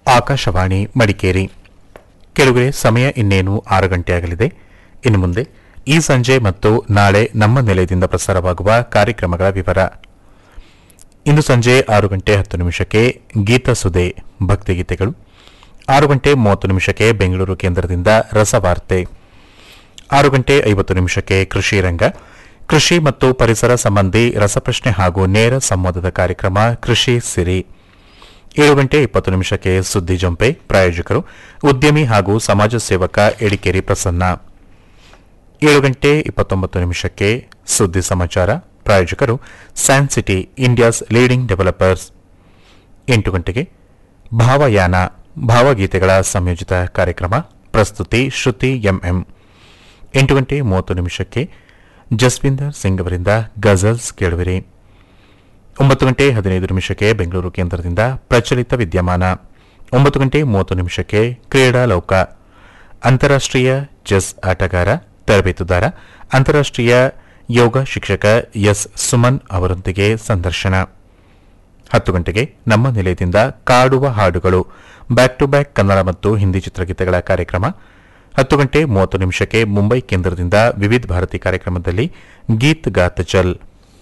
ಆಕಾಶವಾಣಿ ಮಡಿಕೇರಿ ಕೆಳಗಡೆ ಸಮಯ ಇನ್ನೇನು ಆರು ಗಂಟೆ ಆಗಲಿದೆ ಇನ್ನು ಮುಂದೆ ಈ ಸಂಜೆ ಮತ್ತು ನಾಳೆ ನಮ್ಮ ನಿಲಯದಿಂದ ಪ್ರಸಾರವಾಗುವ ಕಾರ್ಯಕ್ರಮಗಳ ವಿವರ ಇಂದು ಸಂಜೆ ಆರು ಗಂಟೆ ಹತ್ತು ನಿಮಿಷಕ್ಕೆ ಗೀತಸುದೆ ಭಕ್ತಿಗೀತೆಗಳು ಆರು ಗಂಟೆ ಮೂವತ್ತು ನಿಮಿಷಕ್ಕೆ ಬೆಂಗಳೂರು ಕೇಂದ್ರದಿಂದ ರಸವಾರ್ತೆ ಆರು ಗಂಟೆ ಐವತ್ತು ನಿಮಿಷಕ್ಕೆ ಕೃಷಿ ರಂಗ ಕೃಷಿ ಮತ್ತು ಪರಿಸರ ಸಂಬಂಧಿ ರಸಪ್ರಶ್ನೆ ಹಾಗೂ ನೇರ ಸಂವಾದದ ಕಾರ್ಯಕ್ರಮ ಕೃಷಿ ಸಿರಿ ಏಳು ಗಂಟೆ ಇಪ್ಪತ್ತು ನಿಮಿಷಕ್ಕೆ ಸುದ್ದಿ ಜಂಪೆ ಪ್ರಾಯೋಜಕರು ಉದ್ಯಮಿ ಹಾಗೂ ಸಮಾಜ ಸೇವಕ ಎಡಿಕೇರಿ ಪ್ರಸನ್ನ ಏಳು ಗಂಟೆ ಇಪ್ಪತ್ತೊಂಬತ್ತು ನಿಮಿಷಕ್ಕೆ ಸುದ್ದಿ ಸಮಾಚಾರ ಪ್ರಾಯೋಜಕರು San City India's leading developers ಎಂಟು ಗಂಟೆಗೆ ಭಾವಯಾನ ಭಾವಗೀತೆಗಳ ಸಂಯೋಜಿತ ಕಾರ್ಯಕ್ರಮ ಪ್ರಸ್ತುತಿ ಶ್ರುತಿ ಎಂಎಂ ಎಂಟು ಗಂಟೆ ಮೂವತ್ತು ನಿಮಿಷಕ್ಕೆ ಜಸ್ವಿಂದರ್ ಸಿಂಗ್ ಅವರಿಂದ ಗಜಲ್ಸ್ ಕೇಳುವಿರಿ ಒಂಬತ್ತು ಗಂಟೆ ಹದಿನೈದು ನಿಮಿಷಕ್ಕೆ ಬೆಂಗಳೂರು ಕೇಂದ್ರದಿಂದ ಪ್ರಚಲಿತ ವಿದ್ಯಮಾನ ಒಂಬತ್ತು ಗಂಟೆ ಮೂವತ್ತು ನಿಮಿಷಕ್ಕೆ ಕ್ರೀಡಾ ಲೌಕ ಅಂತಾರಾಷ್ಟ್ರೀಯ ಚೆಸ್ ಆಟಗಾರ ತರಬೇತುದಾರ ಅಂತಾರಾಷ್ಟ್ರೀಯ ಯೋಗ ಶಿಕ್ಷಕ ಎಸ್ ಸುಮನ್ ಅವರೊಂದಿಗೆ ಸಂದರ್ಶನ ಹತ್ತು ಗಂಟೆಗೆ ನಮ್ಮ ನಿಲಯದಿಂದ ಕಾಡುವ ಹಾಡುಗಳು ಬ್ಯಾಕ್ ಟು ಬ್ಯಾಕ್ ಕನ್ನಡ ಮತ್ತು ಹಿಂದಿ ಚಿತ್ರಗೀತೆಗಳ ಕಾರ್ಯಕ್ರಮ ಹತ್ತು ಗಂಟೆ ಮೂವತ್ತು ನಿಮಿಷಕ್ಕೆ ಮುಂಬೈ ಕೇಂದ್ರದಿಂದ ವಿವಿಧ ಭಾರತಿ ಕಾರ್ಯಕ್ರಮದಲ್ಲಿ ಗೀತ್ ಗಾತ್ ಚಲ್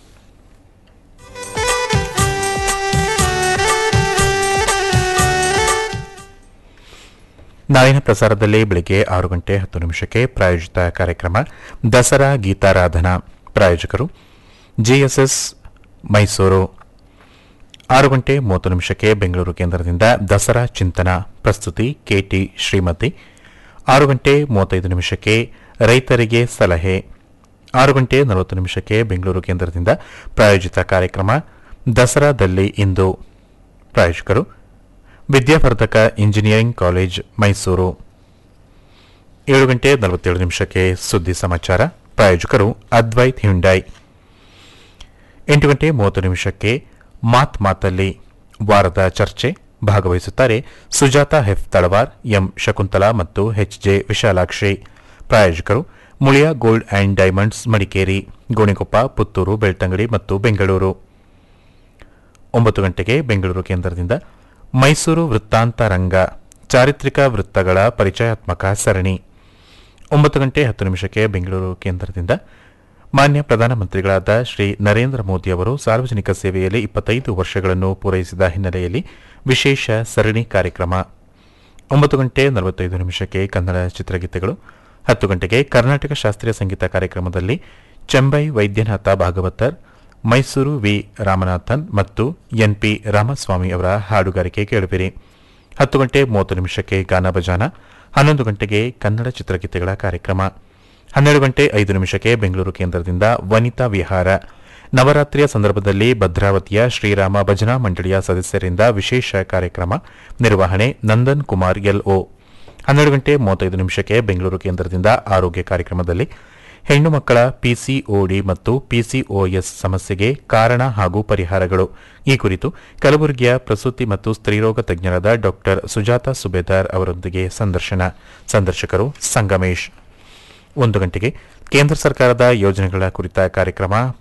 ನಾಳಿನ ಪ್ರಸಾರದಲ್ಲಿ ಬೆಳಗ್ಗೆ ಆರು ಗಂಟೆ ಹತ್ತು ನಿಮಿಷಕ್ಕೆ ಪ್ರಾಯೋಜಿತ ಕಾರ್ಯಕ್ರಮ ದಸರಾ ಗೀತಾರಾಧನಾ ಪ್ರಾಯೋಜಕರು ಜಿಎಸ್ಎಸ್ ಮೈಸೂರು ಆರು ಗಂಟೆ ಮೂವತ್ತು ನಿಮಿಷಕ್ಕೆ ಬೆಂಗಳೂರು ಕೇಂದ್ರದಿಂದ ದಸರಾ ಚಿಂತನ ಪ್ರಸ್ತುತಿ ಕೆಟಿ ಶ್ರೀಮತಿ ಆರು ಗಂಟೆ ಮೂವತ್ತೈದು ನಿಮಿಷಕ್ಕೆ ರೈತರಿಗೆ ಸಲಹೆ ಆರು ಗಂಟೆ ನಲವತ್ತು ನಿಮಿಷಕ್ಕೆ ಬೆಂಗಳೂರು ಕೇಂದ್ರದಿಂದ ಪ್ರಾಯೋಜಿತ ಕಾರ್ಯಕ್ರಮ ದಸರಾದಲ್ಲಿ ಇಂದು ಪ್ರಾಯೋಜಕರು ವಿದ್ಯಾವರ್ಧಕ ಇಂಜಿನಿಯರಿಂಗ್ ಕಾಲೇಜ್ ಮೈಸೂರು ಏಳು ಗಂಟೆ ನಲವತ್ತೇಳು ನಿಮಿಷಕ್ಕೆ ಸುದ್ದಿ ಸಮಾಚಾರ ಪ್ರಾಯೋಜಕರು ಅದ್ವೈತ್ ಹ್ಯುಂಡೈ ಎಂಟು ಗಂಟೆ ಮೂವತ್ತು ನಿಮಿಷಕ್ಕೆ ಮಾತ್ ಮಾತಲ್ಲಿ ವಾರದ ಚರ್ಚೆ ಭಾಗವಹಿಸುತ್ತಾರೆ ಸುಜಾತ ಹೆಫ್ ತಳವಾರ್ ಎಂ ಶಕುಂತಲಾ ಮತ್ತು ಎಚ್ ಜೆ ವಿಶಾಲಾಕ್ಷಿ ಪ್ರಾಯೋಜಕರು Muliya gold and diamonds Madikeri Gonikoppa Puttur Belthangady ಮತ್ತು ಬೆಂಗಳೂರು ಒಂಬತ್ತು ಗಂಟೆಗೆ ಬೆಂಗಳೂರು ಕೇಂದ್ರದಿಂದ ಮೈಸೂರು ವೃತ್ತಾಂತ ರಂಗ ಚಾರಿತ್ರಿಕ ವೃತ್ತಗಳ ಪರಿಚಯಾತ್ಮಕ ಸರಣಿ ಒಂಬತ್ತು ಗಂಟೆ ಹತ್ತು ನಿಮಿಷಕ್ಕೆ ಬೆಂಗಳೂರು ಕೇಂದ್ರದಿಂದ ಮಾನ್ಯ ಪ್ರಧಾನಮಂತ್ರಿಗಳಾದ ಶ್ರೀ ನರೇಂದ್ರ ಮೋದಿ ಅವರು ಸಾರ್ವಜನಿಕ ಸೇವೆಯಲ್ಲಿ ಇಪ್ಪತ್ತೈದು ವರ್ಷಗಳನ್ನು ಪೂರೈಸಿದ ಹಿನ್ನೆಲೆಯಲ್ಲಿ ವಿಶೇಷ ಸರಣಿ ಕಾರ್ಯಕ್ರಮ ಒಂಬತ್ತು ಗಂಟೆ ನಲವತ್ತೈದು ನಿಮಿಷಕ್ಕೆ ಕನ್ನಡ ಚಿತ್ರಗೀತೆಗಳು ಹತ್ತು ಗಂಟೆಗೆ ಕರ್ನಾಟಕ ಶಾಸ್ತ್ರೀಯ ಸಂಗೀತ ಕಾರ್ಯಕ್ರಮದಲ್ಲಿ ಚೆಂಬೈ ವೈದ್ಯನಾಥ ಭಾಗವತರ್ ಮೈಸೂರು ವಿ ರಾಮನಾಥನ್ ಮತ್ತು ಎನ್ಪಿ ರಾಮಸ್ವಾಮಿ ಅವರ ಹಾಡುಗಾರಿಕೆ ಕೇಳುವಿರಿ ಹತ್ತು ಗಂಟೆ ಮೂವತ್ತು ನಿಮಿಷಕ್ಕೆ ಗಾನ ಭಜಾನ ಹನ್ನೊಂದು ಗಂಟೆಗೆ ಕನ್ನಡ ಚಿತ್ರಗೀತೆಗಳ ಕಾರ್ಯಕ್ರಮ ಹನ್ನೆರಡು ಗಂಟೆ ಐದು ನಿಮಿಷಕ್ಕೆ ಬೆಂಗಳೂರು ಕೇಂದ್ರದಿಂದ ವನಿತಾ ವಿಹಾರ ನವರಾತ್ರಿಯ ಸಂದರ್ಭದಲ್ಲಿ ಭದ್ರಾವತಿಯ ಶ್ರೀರಾಮ ಭಜನಾ ಮಂಡಳಿಯ ಸದಸ್ಯರಿಂದ ವಿಶೇಷ ಕಾರ್ಯಕ್ರಮ ನಿರ್ವಹಣೆ ನಂದನ್ ಕುಮಾರ್ ಎಲ್ಒ ಹನ್ನೆರಡು ಗಂಟೆ ಮೂವತ್ತೈದು ನಿಮಿಷಕ್ಕೆ ಬೆಂಗಳೂರು ಕೇಂದ್ರದಿಂದ ಆರೋಗ್ಯ ಕಾರ್ಯಕ್ರಮದಲ್ಲಿ ಹೆಣ್ಣು ಮಕ್ಕಳ ಪಿಸಿಒಡಿ ಮತ್ತು ಪಿಸಿಒಎಸ್ ಸಮಸ್ಯೆಗೆ ಕಾರಣ ಹಾಗೂ ಪರಿಹಾರಗಳು ಈ ಕುರಿತು ಕಲಬುರಗಿಯ ಪ್ರಸೂತಿ ಮತ್ತು ಸ್ತ್ರೀರೋಗ ತಜ್ಞರಾದ ಡಾಕ್ಟರ್ ಸುಜಾತ ಸುಬೇದಾರ್ ಅವರೊಂದಿಗೆ ಸಂದರ್ಶನ ಸಂದರ್ಶಕರು ಸಂಗಮೇಶ್ ಒಂದು ಗಂಟೆಗೆ ಕೇಂದ್ರ ಸರ್ಕಾರದ ಯೋಜನೆಗಳ ಕುರಿತ ಕಾರ್ಯಕ್ರಮ